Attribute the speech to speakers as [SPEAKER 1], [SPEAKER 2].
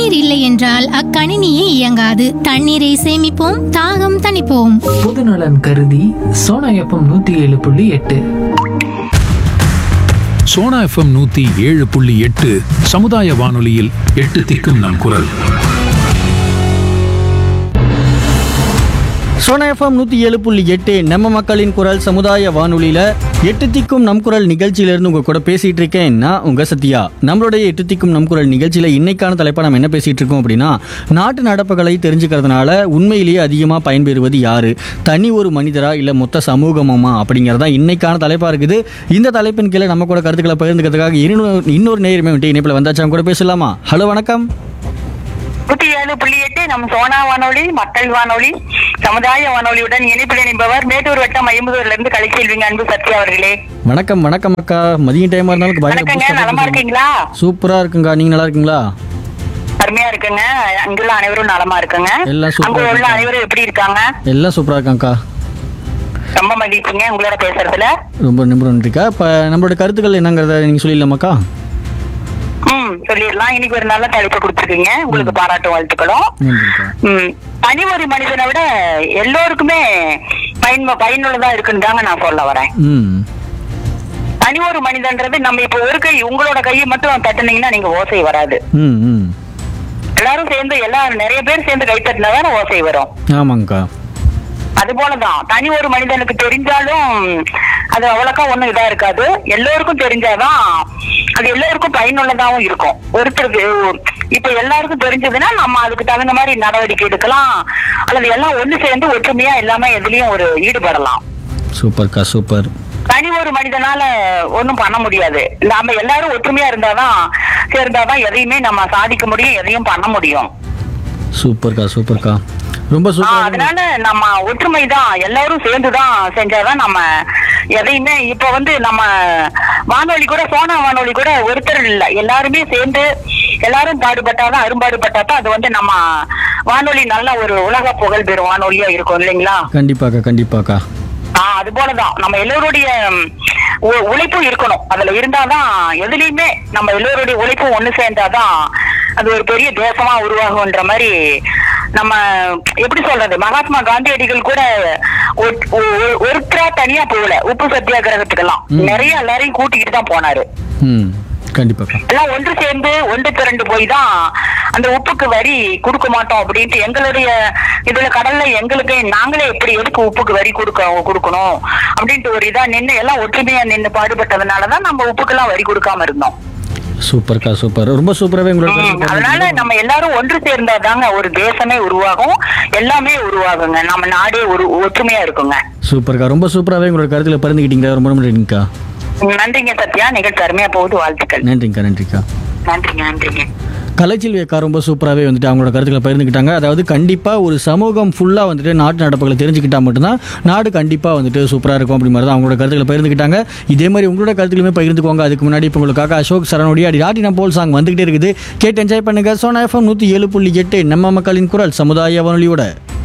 [SPEAKER 1] தண்ணீர் இல்லை என்றால் அக்கணினியே இயங்காது தண்ணீரை சேமிப்போம் தாகம் தணிப்போம்
[SPEAKER 2] பொதுநலன் கருதி சோனா எஃப்எம் நூத்தி ஏழு புள்ளி எட்டு
[SPEAKER 3] சோனா எஃப்எம் நூத்தி ஏழு புள்ளி எட்டு சமுதாய வானொலியில் எட்டு திக்கும் நம் குரல்
[SPEAKER 4] சோனா எஃப்எம் நூற்றி ஏழு புள்ளி எட்டு நம்ம மக்களின் குரல் சமுதாய வானொலியில் எட்டு திக்கும் நம் குரல் நிகழ்ச்சியிலேருந்து உங்கள் கூட பேசிகிட்டு இருக்கேன் நான் உங்கள் சத்யா நம்மளுடைய எட்டு திக்கும் நம் குரல் நிகழ்ச்சியில் இன்னைக்கான தலைப்பை நம்ம என்ன பேசிகிட்டு இருக்கோம் அப்படின்னா நாட்டு நடப்புகளை தெரிஞ்சுக்கிறதுனால உண்மையிலேயே அதிகமாக பயன்பெறுவது யார் தனி ஒரு மனிதரா இல்லை மொத்த சமூகமாமா அப்படிங்கிறதா இன்னைக்கான தலைப்பாக இருக்குது இந்த தலைப்பின் கீழே நம்ம கூட கருத்துக்களை பகிர்ந்துக்கிறதுக்காக இன்னொரு இன்னொரு நேரமே வந்துட்டு இணைப்பில் வந்தாச்சு அவங்க கூட பேசலாமா ஹலோ வணக்கம்
[SPEAKER 5] நூத்தி ஏழு புள்ளி எட்டு நம் சோனா வானொலி மக்கள் வானொலி சமுதாய வானொலியுடன் இணைப்பில் இணைப்பவர் மேட்டூர் வட்டம் ஐம்பதூர்ல இருந்து கலைச்செல்விங்க அன்பு சத்யா அவர்களே
[SPEAKER 4] வணக்கம் வணக்கம் அக்கா மதியம் டைமாக இருந்தாலும் பயங்கர
[SPEAKER 5] வணக்கங்க
[SPEAKER 4] boost ஆ
[SPEAKER 5] நலமா
[SPEAKER 4] பேசுறீங்க.
[SPEAKER 5] இருக்கீங்களா
[SPEAKER 4] சூப்பரா இருக்குங்கா நீங்க நல்லா இருக்கீங்களா
[SPEAKER 5] அருமையா இருக்குங்க அங்குள்ள அனைவரும் நலமா இருக்குங்க
[SPEAKER 4] எல்லாம் சூப்பரா
[SPEAKER 5] அங்க உள்ள
[SPEAKER 4] இருக்காங்க.
[SPEAKER 5] அனைவரும் எப்படி இருக்காங்க
[SPEAKER 4] எல்லாம் சூப்பரா இருக்காங்கக்கா
[SPEAKER 5] ரொம்ப மகிழ்ச்சிங்க உங்களோட பேசுறதுல
[SPEAKER 4] ரொம்ப நிமிடம் நன்றிக்கா இப்போ நம்மளோட கருத்துக்கள் என்னங்கிறத நீங்க சொல்லிடலாமாக்கா
[SPEAKER 5] ம் சொல்லிடலாம் இன்னைக்கு ஒரு நல்ல தலைப்பு கொடுத்துருக்கீங்க உங்களுக்கு பாராட்டு வாழ்த்துக்களும்
[SPEAKER 4] நன்றிக்கா
[SPEAKER 5] ம் தனி ஒரு மனிதனை விட எல்லோருக்குமே பயன் பயனுள்ளதா இருக்குன்னு தாங்க நான் சொல்ல வரேன்
[SPEAKER 4] ம்
[SPEAKER 5] தனி ஒரு மனிதன்றது நம்ம இப்ப ஒரு கை உங்களோட கையை மட்டும் தட்டுனீங்கன்னா நீங்க ஓசை வராது
[SPEAKER 4] ம் ம்
[SPEAKER 5] எல்லாரும் சேர்ந்து எல்லாரும் நிறைய பேர் சேர்ந்து கை தட்டினாதான் ஓசை வரும்
[SPEAKER 4] ஆமாங்கக்கா
[SPEAKER 5] அது போலதான் தனி ஒரு மனிதனுக்கு தெரிஞ்சாலும் அது அவ்வளோக்கா ஒண்ணும் இதா இருக்காது எல்லோருக்கும் தெரிஞ்சாதான் அது எல்லோருக்கும் பயனுள்ளதாவும் இருக்கும் ஒருத்தருக்கு இப்ப எல்லாருக்கும் தெரிஞ்சதுன்னா நம்ம அதுக்கு தகுந்த மாதிரி நடவடிக்கை எடுக்கலாம் அல்லது எல்லாம் ஒண்ணு சேர்ந்து ஒற்றுமையா எல்லாமே எதுலயும் ஒரு ஈடுபடலாம்
[SPEAKER 4] சூப்பர்க்கா சூப்பர்
[SPEAKER 5] தனி ஒரு மனிதனால ஒண்ணும் பண்ண முடியாது நாம எல்லாரும் ஒற்றுமையா இருந்தாதான் சேர்ந்தாதான் எதையுமே நம்ம சாதிக்க முடியும் எதையும் பண்ண முடியும்
[SPEAKER 4] சூப்பர்க்கா சூப்பர்க்கா ரொம்ப
[SPEAKER 5] ஆஹ்
[SPEAKER 4] சூப்பரா
[SPEAKER 5] அதனால நம்ம ஒற்றுமை தான் எல்லாரும் சேர்ந்துதான் செஞ்சாதான் நம்ம எதையுமே இப்ப வந்து நம்ம வானொலி கூட சோனா வானொலி கூட ஒருத்தர் இல்ல எல்லாருமே சேர்ந்து எல்லாரும் பாடுபட்டாதான் அரும்பாடுபட்டாதான் அது வந்து நம்ம வானொலி நல்ல ஒரு உலக புகழ் பெறும் வானொலியா இருக்கும் இல்லைங்களா
[SPEAKER 4] கண்டிப்பாக்கா கண்டிப்பாக்கா
[SPEAKER 5] ஆஹ் அது போலதான் நம்ம எல்லோருடைய ம், உ- உழைப்பும் இருக்கணும் அதுல இருந்தாதான் எதுலயுமே நம்ம எல்லோருடைய உழைப்பும் ஒண்ணு சேர்ந்தாதான் அது ஒரு பெரிய தேசமா உருவாகும்ன்ற மாதிரி நம்ம எப்படி சொல்றது மகாத்மா காந்தியடிகள் கூட ஒ- ஒ- ஒருத்தரா தனியா போகல உப்பு சத்தியாகிரகத்துக்கெல்லாம் நிறைய எல்லாரையும் கூட்டிக்கிட்டு தான் போனாரு
[SPEAKER 4] ம் கண்டிப்பாக்கா
[SPEAKER 5] எல்லாம் ஒன்று சேர்ந்து ஒன்று திரண்டு போய் தான் அந்த உப்புக்கு வரி கொடுக்க மாட்டோம் அப்படின்ட்டு எங்களுடைய இதுல கடல்ல எங்களுக்கு நாங்களே எப்படி எதுக்கு உப்புக்கு வரி கொடுக்க கொடுக்கணும் அப்படின்ட்டு ஒரு இதா நின்னு எல்லாம் ஒற்றுமையா நின்னு பாடுபட்டதுனாலதான் நம்ம உப்புக்கெல்லாம் வரி கொடுக்காம இருந்தோம்
[SPEAKER 4] சூப்பர்க்கா சூப்பர் ரொம்ப சூப்பராகவே உங்களோட
[SPEAKER 5] ம்,
[SPEAKER 4] கருத்துக்கள்
[SPEAKER 5] அதனால
[SPEAKER 4] பகிர்ந்துக்கிட்டீங்க.
[SPEAKER 5] நம்ம எல்லாரும் ஒன்று சேர்ந்தாதாங்க ஒரு தேசமே உருவாகும் எல்லாமே உருவாகுங்க நம்ம நாடே ஒரு ஒற்றுமையா இருக்குங்க
[SPEAKER 4] சூப்பர்க்கா ரொம்ப சூப்பராகவே உங்களோட கருத்துல பகிர்ந்துக்கிட்டீங்க ரொம்ப ரொம்ப நன்றிங்கக்கா
[SPEAKER 5] நன்றிங்க சத்யா நிகழ்ச்சி அருமையா போகுது வாழ்த்துக்கள்
[SPEAKER 4] நன்றிங்கக்கா நன்றிக்கா
[SPEAKER 5] நன்றிங்க நன்றிங்க
[SPEAKER 4] கலைச்செல்வி அக்கா ரொம்ப சூப்பராகவே வந்துட்டு அவங்களோட கருத்துக்களை பகிர்ந்துக்கிட்டாங்க அதாவது கண்டிப்பாக ஒரு சமூகம் ஃபுல்லாக வந்துட்டு நாட்டு நடப்புகளை தெரிஞ்சுக்கிட்டா மட்டும்தான் நாடு கண்டிப்பாக வந்துட்டு சூப்பராக இருக்கும் அப்படி மாதிரி தான் அவங்களோட கருத்துக்களை பகிர்ந்துக்கிட்டாங்க இதே மாதிரி உங்களோட கருத்துக்களுமே பகிர்ந்துக்கோங்க அதுக்கு முன்னாடி இப்போ உங்களுக்காக அசோக் சரணுடைய அடி ராட்டினா போல் சாங் வந்துகிட்டே இருக்குது கேட்டு என்ஜாய் பண்ணுங்க சோனா எஃப்எம் நூற்றி ஏழு புள்ளி எட்டு நம்ம மக்களின் குரல் சமுதாய வானொலியோட